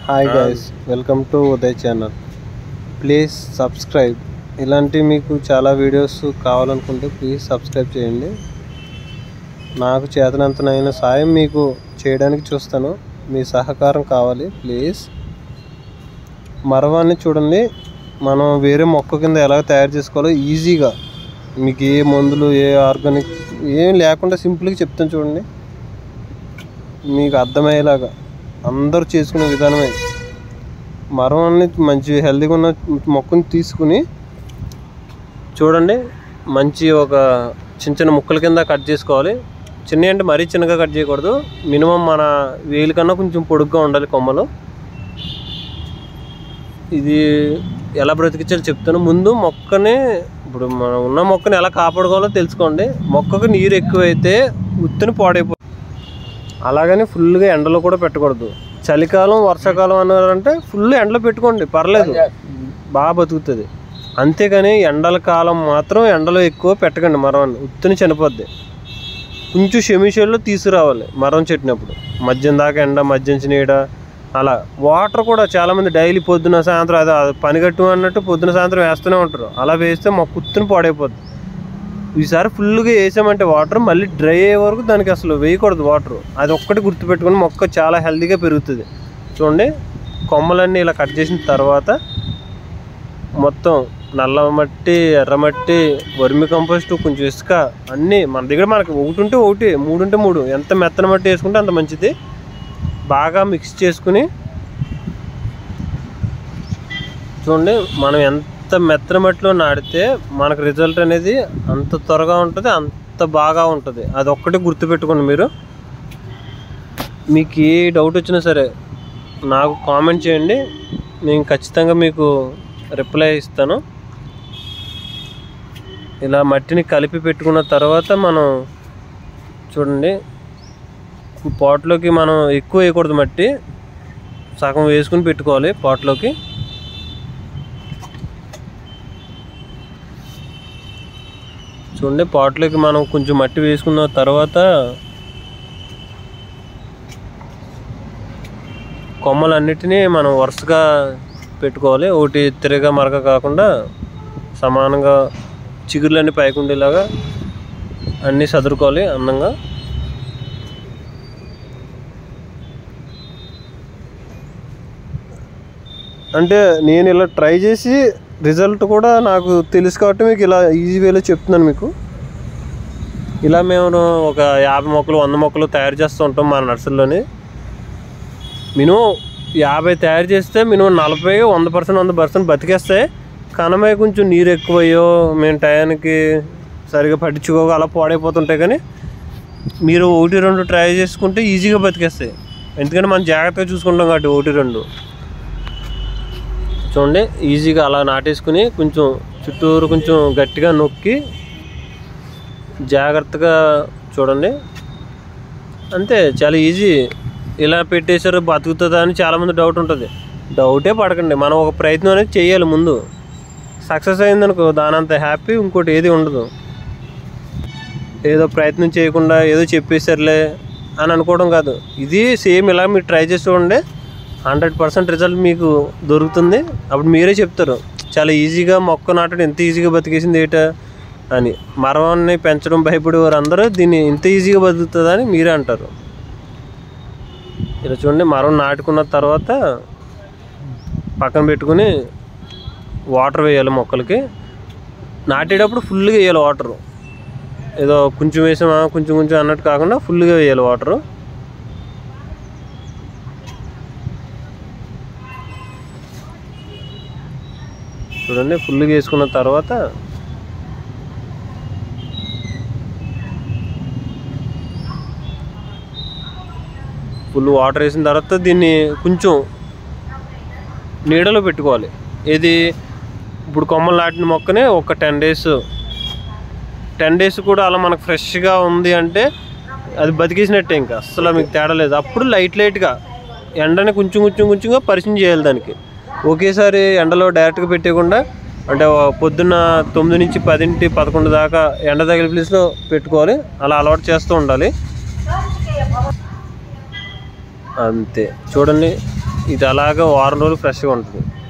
hi guys welcome to Uday channel please subscribe ఇలాంటి మీకు చాలా వీడియోస్ కావాలనుకుంటే ప్లీజ్ సబ్స్క్రైబ్ చేయండి నాకు చేతనంతనైన సాయం మీకు చేయడానికి చూస్తాను మీ సహకారం కావాలి ప్లీజ్ మరవాన్ని చూడండి మనం వేరే మొక్క కింద ఎలా తయారు చేసుకోవాలో ఈజీగా మీకు ఏ మందులు ఏ ఆర్గానిక్ ఏం లేకుండా సింపుల్గా చెప్తాను చూడండి మీకు అర్థమయ్యేలాగా అందరూ చేసుకునే విధానమే మరవాన్ని మంచి హెల్తీగా ఉన్న మొక్కని తీసుకుని చూడండి మంచి ఒక చిన్న చిన్న ముక్కల కింద కట్ చేసుకోవాలి చిన్న అంటే మరీ చిన్నగా కట్ చేయకూడదు మినిమం మన వేలు కన్నా కొంచెం పొడుగ్గా ఉండాలి కొమ్మలు ఇది ఎలా బ్రతికించాలో చెప్తాను ముందు మొక్కని ఇప్పుడు మనం ఉన్న మొక్కని ఎలా కాపాడుకోవాలో తెలుసుకోండి మొక్కకు నీరు ఎక్కువైతే ఉత్తుని పాడైపోతుంది అలాగని ఫుల్గా ఎండలో కూడా పెట్టకూడదు చలికాలం వర్షాకాలం అన్నారంటే ఫుల్ ఎండలో పెట్టుకోండి పర్లేదు బాగా బతుకుతుంది అంతేగాని ఎండల కాలం మాత్రం ఎండలో ఎక్కువ పెట్టకండి మరవాన్ని ఉత్తుని చనిపోద్ది కొంచెం షెమిషేల్లో తీసుకురావాలి మరం చెట్టినప్పుడు మధ్యం దాకా ఎండ మధ్యం నీడ అలా వాటర్ కూడా చాలామంది డైలీ పొద్దున సాయంత్రం అదే అది పనిగట్టు అన్నట్టు పొద్దున సాయంత్రం వేస్తూనే ఉంటారు అలా వేస్తే మొక్క ఉత్తుని పాడైపోద్ది ఈసారి ఫుల్గా వేసామంటే వాటర్ మళ్ళీ డ్రై అయ్యే వరకు దానికి అసలు వేయకూడదు వాటర్ అది ఒక్కటి గుర్తుపెట్టుకుని మొక్క చాలా హెల్తీగా పెరుగుతుంది చూడండి కొమ్మలన్నీ ఇలా కట్ చేసిన తర్వాత మొత్తం నల్ల మట్టి ఎర్రమట్టి వర్మి కంపోస్ట్ కొంచెం ఇసుక అన్నీ మన దగ్గర మనకి ఒకటి ఉంటే ఒకటి మూడు ఉంటే మూడు ఎంత మెత్తన మట్టి వేసుకుంటే అంత మంచిది బాగా మిక్స్ చేసుకుని చూడండి మనం ఎంత మెత్తన మట్టిలో నాడితే మనకు రిజల్ట్ అనేది అంత త్వరగా ఉంటుంది అంత బాగా ఉంటుంది అది ఒక్కటి గుర్తుపెట్టుకోండి మీరు మీకు ఏ డౌట్ వచ్చినా సరే నాకు కామెంట్ చేయండి నేను ఖచ్చితంగా మీకు రిప్లై ఇస్తాను ఇలా మట్టిని కలిపి పెట్టుకున్న తర్వాత మనం చూడండి పాట్లోకి మనం ఎక్కువ వేయకూడదు మట్టి సగం వేసుకుని పెట్టుకోవాలి పాట్లోకి చూడండి పాట్లోకి మనం కొంచెం మట్టి వేసుకున్న తర్వాత కొమ్మలన్నిటినీ మనం వరుసగా పెట్టుకోవాలి ఒకటి తిరగ మరక కాకుండా సమానంగా చిగురులన్నీ పైకి ఉండేలాగా అన్నీ సదురుకోవాలి అందంగా అంటే నేను ఇలా ట్రై చేసి రిజల్ట్ కూడా నాకు తెలుసు కాబట్టి మీకు ఇలా ఈజీ వేలో చెప్తున్నాను మీకు ఇలా మేము ఒక యాభై మొక్కలు వంద మొక్కలు తయారు చేస్తూ ఉంటాం మా నర్సరీలోని మినిమం యాభై తయారు చేస్తే మినిమం నలభై వంద పర్సెంట్ వంద పర్సెంట్ బతికేస్తాయి కనమై కొంచెం నీరు ఎక్కువయ్యో మేము టయానికి సరిగా పట్టించుకోక అలా పాడైపోతుంటాయి కానీ మీరు ఒకటి రెండు ట్రై చేసుకుంటే ఈజీగా బతికేస్తాయి ఎందుకంటే మనం జాగ్రత్తగా చూసుకుంటాం కాబట్టి ఒకటి రెండు చూడండి ఈజీగా అలా నాటేసుకుని కొంచెం చుట్టూరు కొంచెం గట్టిగా నొక్కి జాగ్రత్తగా చూడండి అంతే చాలా ఈజీ ఇలా పెట్టేశారు బతుకుతుందా అని చాలామంది డౌట్ ఉంటుంది డౌటే పడకండి మనం ఒక ప్రయత్నం అనేది చేయాలి ముందు సక్సెస్ అయిందనుకో దానంత హ్యాపీ ఇంకోటి ఏది ఉండదు ఏదో ప్రయత్నం చేయకుండా ఏదో చెప్పేశారులే అని అనుకోవడం కాదు ఇది సేమ్ ఇలా మీరు ట్రై చేసి చూడండి హండ్రెడ్ పర్సెంట్ రిజల్ట్ మీకు దొరుకుతుంది అప్పుడు మీరే చెప్తారు చాలా ఈజీగా మొక్క నాటడం ఎంత ఈజీగా బతికేసింది ఏట అని మరవాన్ని పెంచడం భయపడే వారు అందరూ దీన్ని ఇంత ఈజీగా బతుకుతుందా అని మీరే అంటారు ఇలా చూడండి మరం నాటుకున్న తర్వాత పక్కన పెట్టుకుని వాటర్ వేయాలి మొక్కలకి నాటేటప్పుడు ఫుల్గా వేయాలి వాటర్ ఏదో కొంచెం వేసామా కొంచెం కొంచెం అన్నట్టు కాకుండా ఫుల్గా వేయాలి వాటరు చూడండి ఫుల్గా వేసుకున్న తర్వాత ఫుల్ వాటర్ వేసిన తర్వాత దీన్ని కొంచెం నీడలో పెట్టుకోవాలి ఇది ఇప్పుడు కొమ్మలు నాటిన మొక్కనే ఒక టెన్ డేస్ టెన్ డేస్ కూడా అలా మనకు ఫ్రెష్గా ఉంది అంటే అది బతికేసినట్టే ఇంకా అస్సలు మీకు తేడా లేదు అప్పుడు లైట్ లైట్గా ఎండని కొంచెం కొంచెం కొంచెంగా పరిచయం చేయాలి దానికి ఒకేసారి ఎండలో డైరెక్ట్గా పెట్టేయకుండా అంటే పొద్దున్న తొమ్మిది నుంచి పదింటి పదకొండు దాకా ఎండ తగిలి ప్లేస్లో పెట్టుకోవాలి అలా అలవాటు చేస్తూ ఉండాలి అంతే చూడండి ఇది అలాగే వారం రోజులు ఫ్రెష్గా ఉంటుంది